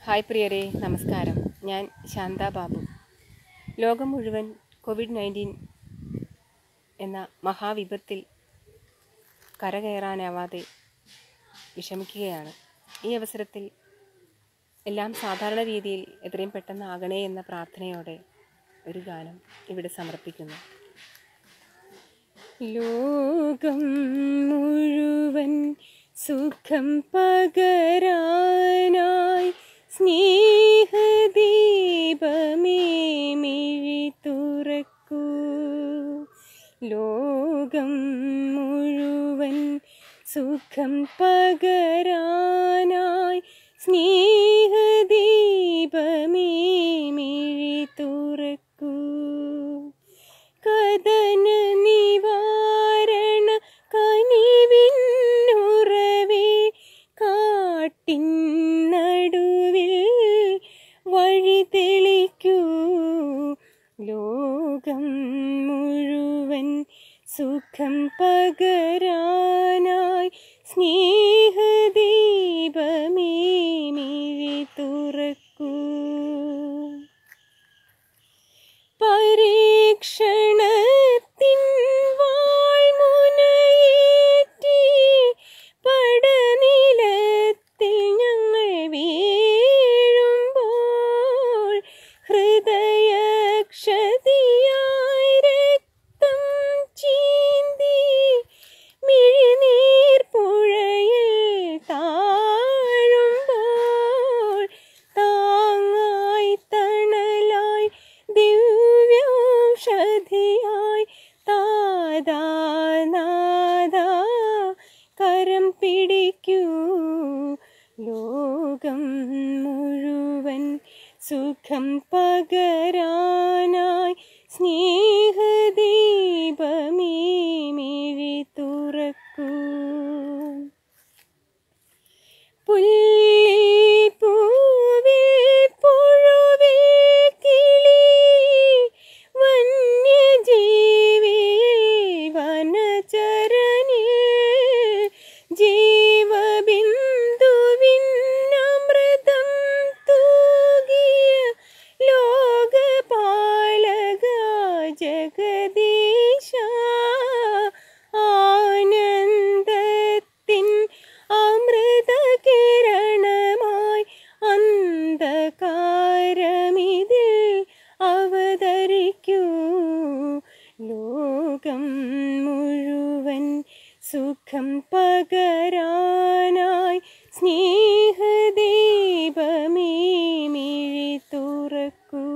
hi പ്രിയരെ നമസ്കാരം ഞാൻ ശാന്ത ബാബു ലോകം മുഴുവൻ കോവിഡ് നയൻറ്റീൻ എന്ന മഹാവിപത്തിൽ കരകയറാനാവാതെ വിഷമിക്കുകയാണ് ഈ അവസരത്തിൽ എല്ലാം സാധാരണ രീതിയിൽ എത്രയും പെട്ടെന്ന് ആകണേ എന്ന പ്രാർത്ഥനയോടെ ഒരു ഗാനം ഇവിടെ സമർപ്പിക്കുന്നു ലോകം മുഴുവൻ സുഖം പകരാനായി സ്നേഹദീപമേ മിഴി തുറക്കൂ ലോകം മുഴുവൻ സുഖം പകരാനായി സ്നേഹദീപമേ മിഴി തുറക്കൂ കഥന നിവാരണ കനിവിന്നുറവേ കാട്ടിൻ നടുവിൽ വഴി തെളിക്കൂ ലോകം മുഴുവൻ സുഖം പകരാനായി സ്നേഹദീപമേ മിഴി തുറക്കൂ പരീക്ഷണത്തിൻ വാൾമുനയേറ്റി പടനിലത്തിൽ ഞങ്ങൾ വീഴുമ്പോൾ ഹൃദയക്ഷതിയായി രക്തം ചീന്തി മിഴിനീർ പുഴയിൽ താഴുമ്പോൾ താങ്ങായി തണലായി ദിവ്യൗഷധിയായി താതാനാഥ കരം പിടിക്കൂ ലോകം മുഴുവൻ സുഖം പകരാനായി സ്നേഹദീപമേ മിഴി തുറക്കൂ പുല്ലിപ്പൂവിൽ പുഴുവിൽ കിളി വന്യജീവിയിൽ വനചരനിൽ ജീവബിന്ദുവിന്നമൃതം തൂകിയ ലോകപാലക ജഗദീശ ആനന്ദത്തിൻ അമൃത കിരണമായി അന്ധകാരമിതിൽ അവതരിക്കൂ ലോകം മുഴുവൻ സുഖം പകരാനായി സ്നേഹദീപമേ മിഴി തുറക്കൂ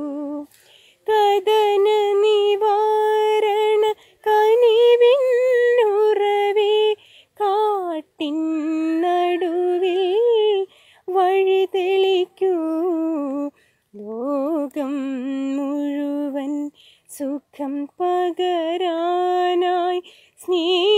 കഥന നിവാരണ കനിവിന്നുറവേ കാട്ടിൻ നടുവിൽ വഴി തെളിക്കൂ ലോകം മുഴുവൻ സുഖം പകരാനായി സ്നേഹ